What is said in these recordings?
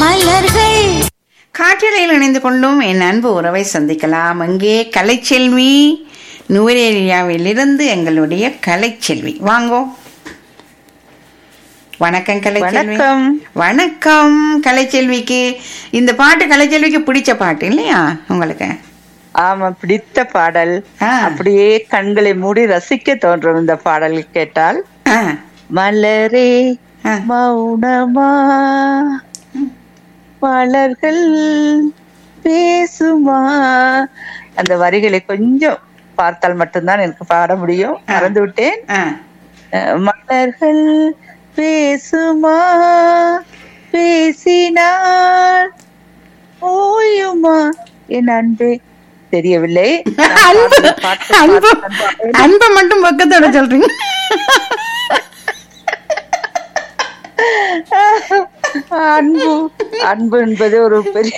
மலர்கள் காற்றலையில் இணைந்து கொள்ளும் என் அன்பு உறவை சந்திக்கலாம் அங்கே கலைச்செல்வி நுவரேலியாவிலிருந்து எங்களுடைய கலைச்செல்வி வாங்கோ வணக்கம் கலைச்செல்வி வணக்கம். வணக்கம் கலைச்செல்விக்கு இந்த பாட்டு கலைச்செல்விக்கு பிடிச்ச பாட்டு இல்லையா உங்களுக்கு ஆமா பிடித்த பாடல் ஆ. அப்படியே கண்களை மூடி ரசிக்க தோன்றும் இந்த பாடல் கேட்டால் ஆ, மலரே ஆ. மௌனமா மலர்கள் பேசுமா அந்த வரிகளை கொஞ்சம் பார்த்தால் மட்டும்தான் எனக்கு பாட முடியும் மறந்து விட்டேன் ஆ. அஹ், மலர்கள் பேசுமா பேசினாள் ஓயுமா என் அன்பே தெரியவில்லை அன்பு பாட்டு அன்பு பாட்டு அன்பை மட்டும் பக்கத்தோட சொல்றீங்க அன்பு அன்பு என்பது ஒரு பெரிய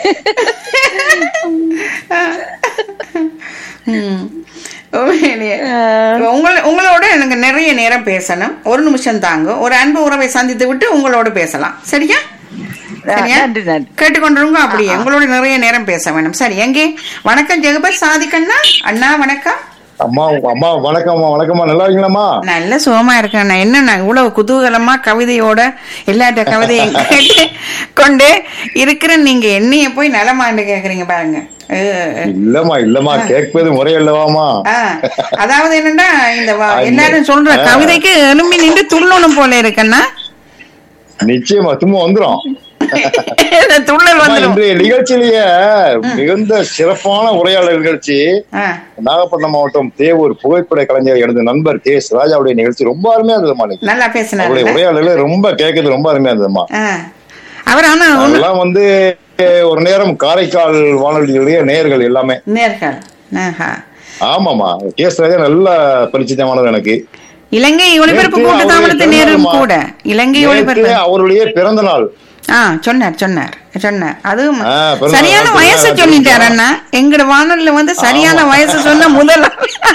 ம். உண்மையிலேயே. உங்கள உங்களோட எனக்கு நிறைய நேரம் பேசணும் ஒரு நிமிஷம் தாங்க ஒரு அன்பு உறவை சந்தித்து விட்டு உங்களோட பேசலாம் சரியா சரியா நன்றி நன்றி கேட்டுக்கொண்டிருங்க அப்படியே உங்களோட நிறைய நேரம் பேச வேணும் சரி எங்கே வணக்கம் ஜெகபத் சாதிக்கண்ணா அண்ணா வணக்கம் அம்மா அம்மா வணக்கம்மா வணக்கம்மா நல்லா இருக்கீங்களாம்மா நல்ல சுகமா இருக்கேன் நான் என்ன நான் இவ்வளவு குதூகலமா கவிதையோட எல்லாட்ட கவிதையும் கேட்டு கொண்டு இருக்கிற நீங்க என்னைய போய் நலமாண்டு கேக்குறீங்க பாருங்க அஹ், இல்லம்மா இல்லம்மா கேட்பது முறை அல்லவாமா ஆ, அதாவது என்னன்னா இந்த வ- எல்லாரும் சொல்ற கவிதைக்கு எலும்பி நின்று துள்ளணும் போல இருக்கன்னா நிச்சயமா சும்மா வந்துரும் இந்த துள்ளல் அம்மா, வந்துடும் இன்றைய நிகழ்ச்சியிலேயே மிகுந்த சிறப்பான உரையாடல் நிகழ்ச்சி ஆ, நாகப்பட்டினம் மாவட்டம் தேவூர் புகைப்பட கலைஞர் எனது நண்பர் கே எஸ் ராஜாவுடைய நிகழ்ச்சி ரொம்ப அருமையா இருந்ததுமா இன்னைக்கு. நல்லா அவருடைய பேசினாரு உரையாடல ரொம்ப கேட்கறது ரொம்ப அருமையா இருந்ததுமா ஆ. அவர் ஆனா ஒண்ணு- அதெல்லாம் வந்து ஒரு நேரம் காரைக்கால் வானொலியுடைய நேயர்கள் எல்லாமே நேர்கள் ஆஹா. ஆமாமா கே எஸ் ராஜா நல்ல பரிச்சிதமானது எனக்கு இலங்கை ஒளிபரப்பு நேற்று கூட்டு தாமதத்து அவருடைய நேரும் பிறந்தநாள் கூட இலங்கை நேற்று ஒளிபரப்பு அவருடைய பிறந்த நாள் ஆ சொன்னார் சொன்னார் சொன்னார் அதுவும் ஆ, பிறந்த சரியான நாள் வயசு பிறந்த நாள் சொல்லிட்டார் அண்ணா எங்கட வானொலியில வந்து சரியான வயசு சொன்ன முதல்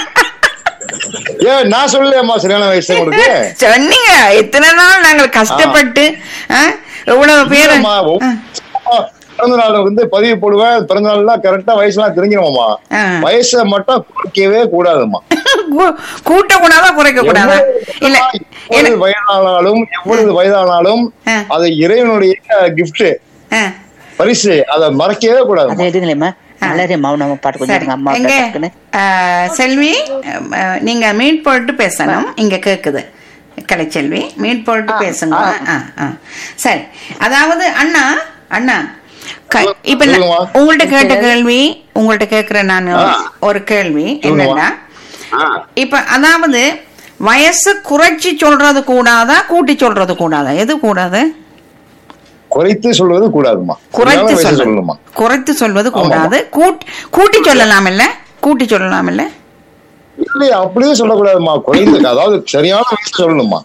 ஏ நான் சொல்லலையம்மா சரியான வயசு உங்களுக்கு சொன்னீங்க இத்தனை நாள் நாங்கள் கஷ்டப்பட்டு ஆ, எவ்வளவு பேர் இல்லம்மா, ஒவ்வொரு பிறந்த நாள் வந்து பதிவு போடுவேன் பிறந்த நாள்லாம் கரெக்டா வயசுலாம் தெரிஞ்சிருமாமா ஆ. வயசை மட்டும் குறைக்கவே கூடாதும்மா கூட்ட கூடாதா குறைக்க கூடாதா இல்ல எவ்வளவு வயதானாலும் எவ்வளவு வயதானாலும் ஆ. அது இறைவனுடைய கிஃப்ட் ஆ, பரிசு அதை மறக்கவே கூடாது அதை எடுங்களேம்மா மலரே மௌனமா பாட்டு சரி கொஞ்சம் அம்மா எங்க டக்குன்னு ஆ, செல்வி ஆ, நீங்க மீட் போட்டு பேசணும் இங்க கேக்குது கலைச்செல்வி மீட் போட்டு பேசுங்க ஆ, ஆ. சரி அதாவது அண்ணா அண்ணா க- இப்ப நான் சொல்லுங்கம்மா. உங்கள்ட்ட கேட்ட கேள்வி உங்கள்ட்ட கேக்குற நான் ஒரு கேள்வி என்னன்னா இப்ப அதாவது வயசு குறைச்சி சொல்றது கூடாதா கூட்டி சொல்றது கூடாதா எது கூடாது குறைத்து சொல்வது கூடாதுமா குறைத்து சரியான வயசு சொல்வது சொல்லணுமா குறைத்து சொல்வது கூடாது கூட்- கூட்டி சொல்லலாம் இல்ல கூட்டி சொல்லலாம் இல்ல இல்லையா அப்படியே சொல்லக்கூடாதுமா குறைந்து அதாவது சரியான வயசு சொல்லணுமா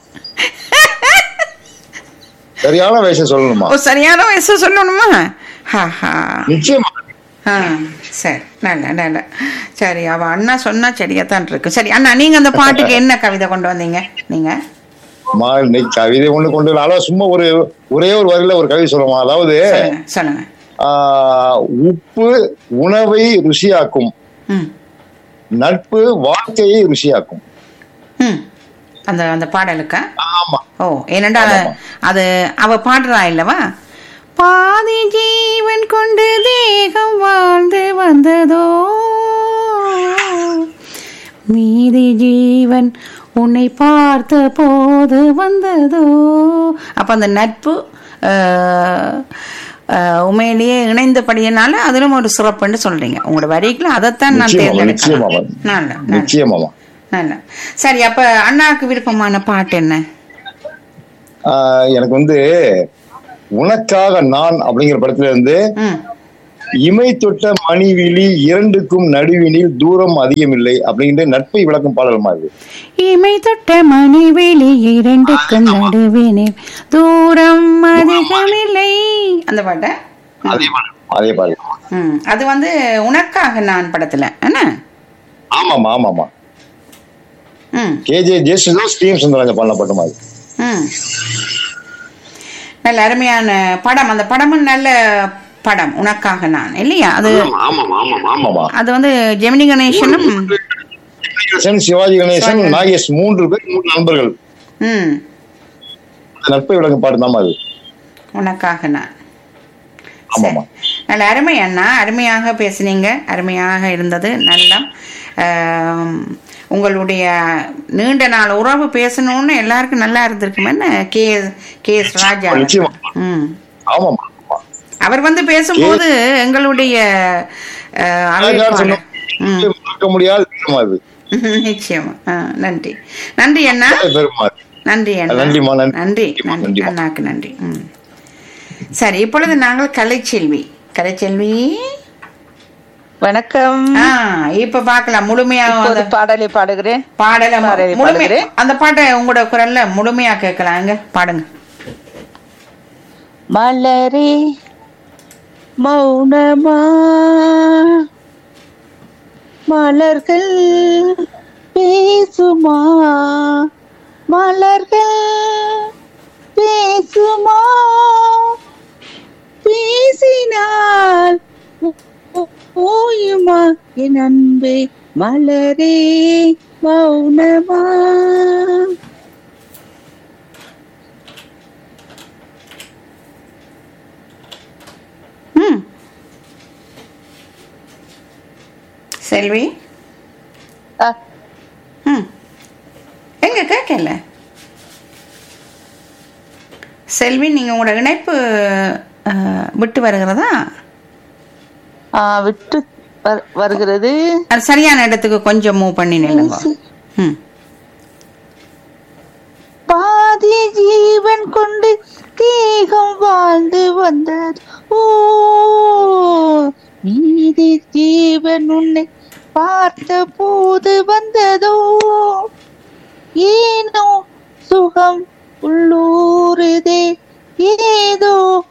சரியான வயசு சொல்லணுமா ஓ சரியான வயசு சொல்லணுமா ஹாஹா நிச்சயமா ஆ சரி நல்ல நல்ல சரி அவ அண்ணா சொன்னா சரியா தான் இருக்கு சரி அண்ணா நீங்க அந்த பாட்டுக்கு என்ன கவிதை கொண்டு வந்தீங்க நீங்க அம்மா இன்னைக்கு கவிதை ஒண்ணு கொண்டு வரல. அதாவது சும்மா ஒரு ஒரே ஒரு வரியில ஒரு கவிதை சொல்லுமா அதாவது சொல்லுங்க சொல்லுங்க ஆஹ், உப்பு உணவை ருசியாக்கும் ம் நட்பு வாழ்க்கையை ருசியாக்கும் ம் அந்த அந்த பாடலுக்கா ஆமா ஓ ஏனண்டா ஆமாமா. அது அவ பாடுறா இல்லவா பாதி ஜீவன் கொண்டு தேகம் வாழ்ந்து வந்ததோ மீதி ஜீவன் உன்னை பார்த்த போது வந்ததோ அப்ப அந்த நட்பு ஆஹ், ஆஹ், உண்மையிலேயே இணைந்தபடியினால அதிலும் ஒரு சிறப்புன்னு சொல்றீங்க உங்களோட வரிகளை அதைத்தான் நான் நிச்சயமா, நிச்சயமா. தேர்ந்தெடுக்கிறேன் நல்ல நல்ல நிச்சயமாமா நல்ல சரி அப்ப அண்ணாக்கு விருப்பமான பாட்டு என்ன ஆஹ், எனக்கு வந்து உனக்காக நான் அப்படிங்கிற படத்துல இருந்து ம் இமை தொட்ட மணிவிழி இரண்டுக்கும் நடுவினில் தூரம் அதிகமில்லை அப்படிங்கிற நட்பை விளக்கும் பாடல் மாதிரி இமை தொட்ட மணிவெளி இரண்டுக்கும் நடுவினில் தூரம் அதிகமில்லை அந்த பாட்ட அதே பாடல் அதே பாடல் ம் அது வந்து உனக்காக நான் படத்துல என்ன ஆமாமா ஆமாமா ம் K J Jayasudas T M Sundararajan பண்ண பட்ட மாதிரி ம் நல்ல அருமையான படம் அந்த படமும் நல்ல படம் உனக்காக நான் இல்லையா அது ஆமா ஆமா ஆமா ஆமா ஆமாமா அது வந்து ஜெமினி கணேசனும் கணேசன் சிவாஜி கணேசன் சிவாஜி. நாகேஷ் மூன்று பேர் மூன்று நண்பர்கள் ம் அந்த நட்பை விளக்கும் பாட்டு தான் அது உனக்காக நான் ஆமாமா நல்ல அருமை அண்ணா அருமையாக பேசினீங்க அருமையாக இருந்தது நல்லா ஆம், உங்களுடைய நீண்ட நாள் உறவு பேசணும்னு எல்லாருக்கும் நல்லா இருந்திருக்குமே கே கே எஸ் ராஜா நிச்சயமா. ம் ஆமாமா ஆமா. அவர் வந்து பேசும்போது எங்களுடைய அஹ், ராஜா அறிவிப்பாளர். சொன்ன ம், மறக்க முடியாத பெருமா அது நிச்சயமா ஆ, நன்றி நன்றி அண்ணா பெருமா அது. நன்றி அண்ணா நன்றிம்மா, நன்றி. நன்றி நன்றிம்மா, நன்றி நன்றிம்மா. அண்ணாக்கு நன்றி ம் சரி இப்பொழுது நாங்கள் கலைச்செல்வி கலைச்செல்வி வணக்கம் ஆ இப்ப பார்க்கலாம் முழுமையா இப்போது அந்த பாடலை பாடுகிறேன் பாடல மு- பாடலை முழுமையா பாடுகிறேன். அந்த பாட்டை உங்களோட குரல்ல முழுமையா கேட்கலாம் எங்க பாடுங்க மலரே மௌனமா மலர்கள் பேசுமா மலர்கள் பேசுமா பேசினால் ஓயுமா என் அன்பே மலரே மௌனமா ம் செல்வி ஆ, ம் எங்க கேட்கல செல்வி நீங்க உங்களோட இணைப்பு அஹ், விட்டு வருகிறதா ஆ, விட்டு வரு- வருகிறது அது சரியான இடத்துக்கு கொஞ்சம் மூவ் பண்ணி நில்லுங்க ம் பாதி ஜீவன் கொண்டு தேகம் வாழ்ந்து வந்தது ஓ மீதி ஜீவன் உன்னை பார்த்த போது வந்ததோ ஏனோ